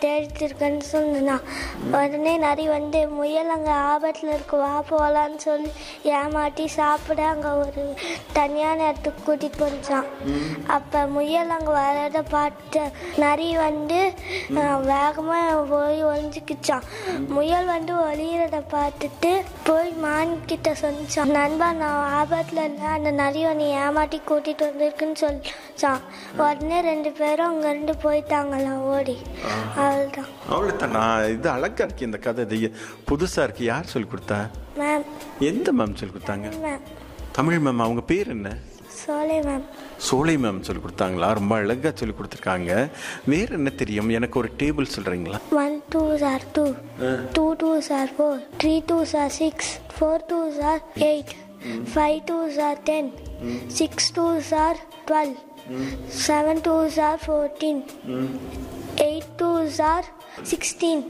தேடிட்டு இருக்கேன்னு சொன்னான் உடனே நரி வந்து முயல் அங்கே ஆபத்தில் இருக்கு வா போகலான்னு சொல்லி ஏமாட்டி சாப்பிட அங்கே ஒரு தனியான இடத்துக்கு கூட்டிகிட்டு போச்சான் அப்போ முயல் அங்கே வரத பார்த்து நரி வந்து வேகமாக போய் ஒழிஞ்சிக்கிச்சான் முயல் வந்து ஒளியிறத பார்த்துட்டு போய் மான் கிட்ட சொன்னான் நண்பா நான் ஆபத்தில் இல்லை அந்த நரி உன்னை ஏமாட்டி கூட்டிகிட்டு வந்திருக்குன்னு சொல்லிச்சான் உடனே ரெண்டு பேரும் அங்கேருந்து போயிட்டாங்களாம் ஓடி அவ்வளோதான் அவ்வளோதான் நான் இது அழகா இருக்கு இந்த கதை இது புதுசா இருக்கு யார் சொல்லி கொடுத்தா மேம் எந்த மேம் சொல்லி கொடுத்தாங்க மேம் தமிழ் மேம் அவங்க பேர் என்ன சோலை மேம் சோலை மேம் சொல்லி கொடுத்தாங்களா ரொம்ப அழகா சொல்லி கொடுத்துருக்காங்க வேற என்ன தெரியும் எனக்கு ஒரு டேபிள் சொல்றீங்களா one two sir two two two sir four three two sir six four two sir eight five two sir ten six two sir twelve seven two sir fourteen eight two sir sixteen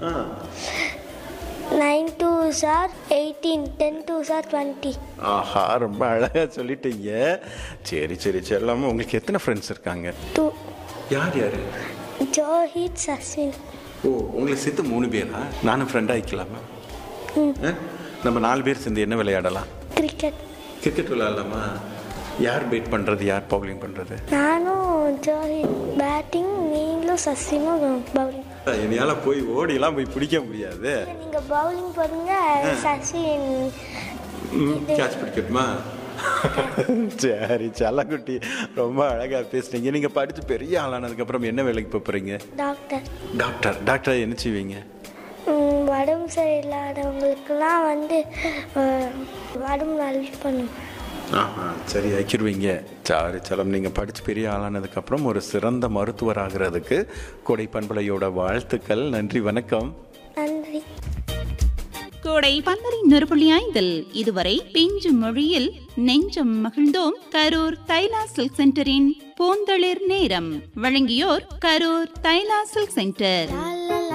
nine two sir eighteen ten two sir twenty ஆஹா ரொம்ப அழகா சொல்லிட்டீங்க சரி சரி செல்லாம உங்களுக்கு எத்தனை friends இருக்காங்க two யார் யாரு ஜோஹித் சஸ்வின் ஓ உங்களுக்கு சேர்த்து மூணு பேரா நானும் ஃப்ரெண்ட் ஆயிக்கலாமா ஆ? நம்ம நாலு பேர் சேர்ந்து என்ன விளையாடலாம் கிரிக்கெட் கிரிக்கெட் விளையாடலாமா யார் பேட் பண்றது யார் பவுலிங் பண்றது நானும் ஜோஹித் பேட்டிங் நீங்களும் சஸ்வினும் பவுலிங் என்னையால போய் ஓடிலாம் போய் பிடிக்க முடியாது நீங்க பவுலிங் பண்ணுங்க சச்சின் கேட்ச் பிடிக்கட்டுமா சரி செல்லக்குட்டி ரொம்ப அழகா பேசுனீங்க நீங்க படிச்சு பெரிய ஆளானதுக்கு அப்புறம் என்ன வேலைக்கு போப் போறீங்க டாக்டர் டாக்டர் டாக்டர் என்ன செய்வீங்க ம், உடம்பு சரியில்லாதவங்களுக்கெல்லாம் வந்து அஹ், உடம்பு நல்ல பண்ணும் ஆஹா சரி ஆக்கிடுவீங்க சரி செல்லம் நீங்கள் படித்து பெரிய ஆளானதுக்கு அப்புறம் ஒரு சிறந்த மருத்துவர் ஆகிறதுக்கு கொடை பண்பலையோட வாழ்த்துக்கள் நன்றி வணக்கம் நன்றி கோடை பந்தரி நெருப்புள்ளி ஐந்தில் இதுவரை பிஞ்சு மொழியில் நெஞ்சம் மகிழ்ந்தோம் கரூர் தைலா சில்க் சென்டரின் பூந்தளிர் நேரம் வழங்கியோர் கரூர் தைலா சில்க் சென்டர்